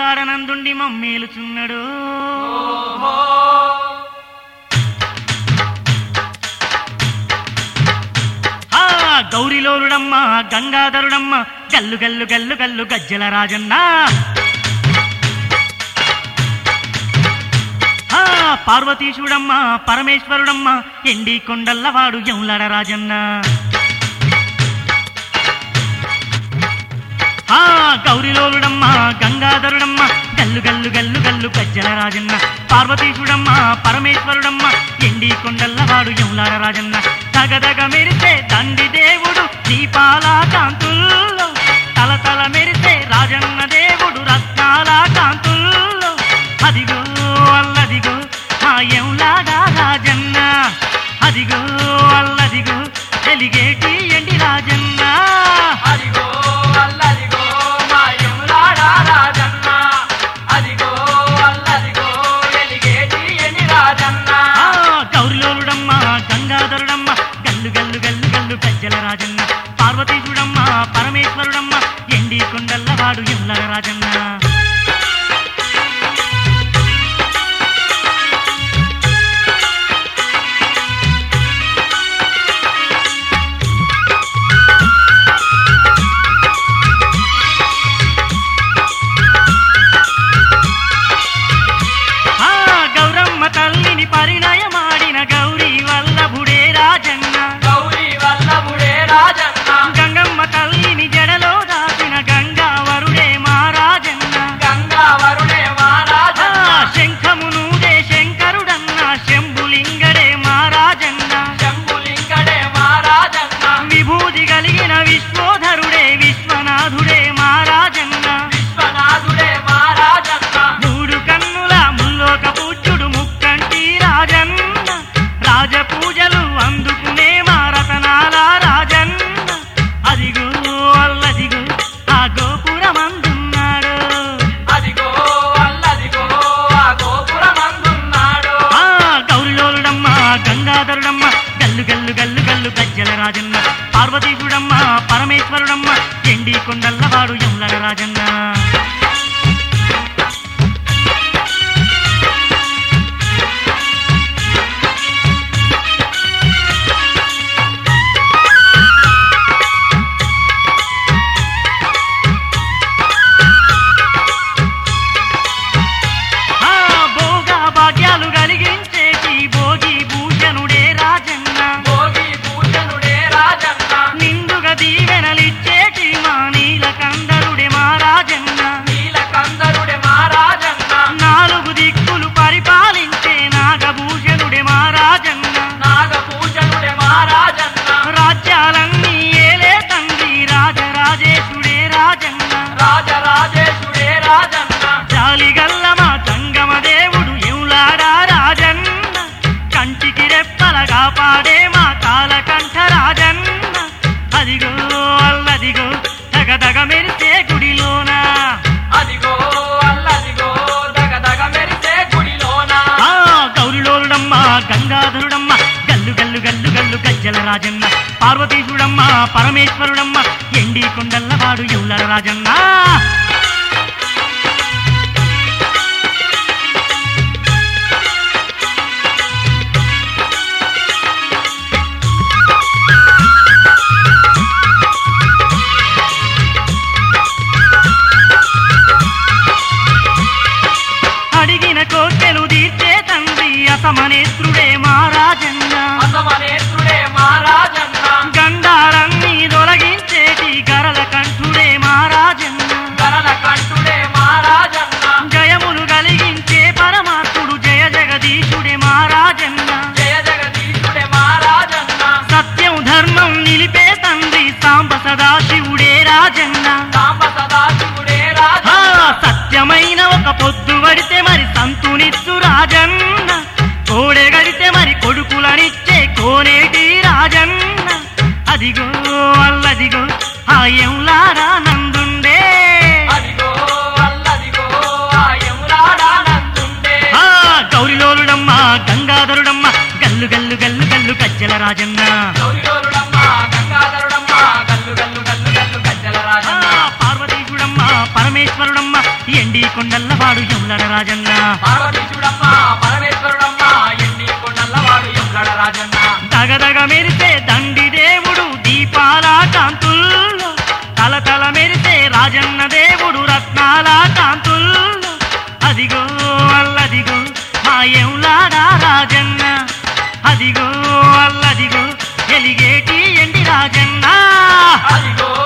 ఎములాడనందుండి మమ్మేలుచున్నాడు ఆ గౌరిలోలుడమ్మ గంగాధరుడమ్మ గల్లు గల్లు గల్లు గల్లు గజ్జల రాజన్న ఆ పార్వతీశుడమ్మ పరమేశ్వరుడమ్మ ఎండి కొండల్లవాడు యములాడ రాజన్న ఆ గౌరిలోలుడమ్మ గంగాధరుడమ్మ గల్లు గల్లు గల్లు గల్లు గజ్జల రాజన్న పార్వతీశుడమ్మ పరమేశ్వరుడమ్మ ఎండి కొండల్లవాడు యములాడ రాజన్న తగదగ మెరిసే తండ్రి దేవుడు దీపాల కాంతుల్లో తల తల మెరిసే రాజన్న దేవుడు రత్నాల కాంతుల్లో అదిగో అల్లదిగో మా యములాగా రాజన్న అదిగో అల్లదిగో వెలిగేటి ఎండి రాజన్న అదిగో అల్లదిగో మా యములాడ రాజన్న అదిగో అల్లదిగో వెలిగేటి ఎని రాజన్న ఆ గౌరిలోలుడమ్మ గంగాధరుడమ్మ గల్లు గల్లు గల్లు గల్లు గజ్జల రాజన్న పార్వతీశుడమ్మ పరమేశ్వరుడమ్మ ఎండి కొండల్లవాడు ఎముల రాజన్న ఆ గౌరమ్మ తల్లిని పరిణయమాడిన గౌరీ వల్లభుడే రాజన్న గౌరీ వల్లభుడే రాజన్న గంగమ్మ తల్లిని జడలో దాచిన గంగావరుడే మా రాజన్న గంగా వరుడే మా ఆ రాజన్న శంఖమునుదే శంకరుడన్న శంభులింగడే మా రాజన్న శంభులింగడే మా రాజన్న విభూతి కలిగిన విశ్వోధరుడే విశ్వనాథుడే మా రాజన్న విశ్వనాథుడే మా రాజన్న మూడు కన్నుల ముల్లోక పూజ్యుడు ముక్కంటి రాజన్న రాజపూజలు అందుకునే మా రతనాల రాజన్న అదిగో అల్లదిగో ఆ గోపురమందున్నాడు అదిగో అల్లదిగో ఆ గోపురమందున్నాడు ఆ గౌరిలోలుడమ్మ గంగాధరుడమ్మ గల్లు గల్లు గల్లు గల్లు గజ్జల రాజన్న పార్వతీశుడమ్మ పరమేశ్వరుడమ్మ ఎండి కొండల్లవాడు యముల రాజన్న ఆ భోగ భాగ్యాలు కలిగించేటి భోగి భూషణుడే రాజన్న భోగి భూషణుడే రాజన్న నిండుగా దీవెనలిచ్చేటి మా నీలకందరుడే మా రాజన్న నీలకందరుడే మా రాజన్న నాలుగు దిక్కులు పరిపాలించే నాగభూషణుడే మా రాజన్న నాగభూషణుడే మా రాజన్న రాజ్యాలన్నీ ఏలే తండ్రి రాజరాజేశుడే రాజన్న రాజరాజేశుడే రాజన్న జాలిగల్ల మా తంగమ దేవుడు ఎవులాడా రాజన్న కంటికి రెప్పల కాపాడే మా కాలకంఠ రాజన్న అదిగో అల్లదిగో తగదగ మెరిసే గుడిలోన అదిగో అల్లదిగో దగదగ మెరిసే గుడిలోన ఆ గౌరిలోలుడమ్మ గంగాధరుడమ్మ గల్లు గల్లు గల్లు గల్లు గజ్జల రాజన్న పార్వతీశుడమ్మ పరమేశ్వరుడమ్మ ఎండి కొండల్లవాడు ఎవుల రాజన్న అడిగిన కోర్కెలు తీర్చే తండ్రి అసమనేత్రుడే మా రాజన్న అసమనేత్రుడే మా రాజన్న గండాలన్నీ తొలగించేటి గరల కంఠుడే మా రాజన్న గరల కంఠుడే మా రాజన్న జయములు కలిగించే పరమాత్ముడు జయ జగదీశుడే మా రాజన్న జయ జగదీశుడే మా రాజన్న సత్యం ధర్మం నిలిపే తండ్రి సాంబ సదాశివుడే రాజన్న సాంబ సదాశివుడే ఆ రాజన్న సత్యమైన ఒక పొద్దు పడితే మరి సంతునిచ్చు రాజన్న కోడె గడితే మరి కొడుకులనిచ్చే కోనేటి రాజన్న అదిగో అల్లదిగో ఆయంలారా నందుండే అదిగో అల్లదిగో ఆ యములాడానందుండే ఆ గౌరిలోలుడమ్మ గంగాధరుడమ్మ గల్లు గల్లు గల్లు గల్లు గజ్జల రాజన్న గౌరిలోలుడమ్మ గంగాధరుడమ్మ గల్లు గల్లు గల్లు గల్లు గజ్జల ఆ రాజన్న పార్వతీశుడమ్మ పరమేశ్వరుడమ్మ ఎండి కొండల్లవాడు యములడ రాజన్న పార్వతీశుడమ్మ పరమేశ్వరుడమ్మ ఎన్ని కొండల్లవాడు ఎంలడ రాజన్న దగదగ మెరిసే దండి దేవుడు దీపాల కాంతుల్లో తల తల మెరిసే రాజన్న దేవుడు రత్నాల కాంతుల్లో అదిగో అల్లదిగో మా ఎంలాడా రాజన్న అదిగో అల్లదిగో ఎలిగేటి ఎండి రాజన్న అదిగో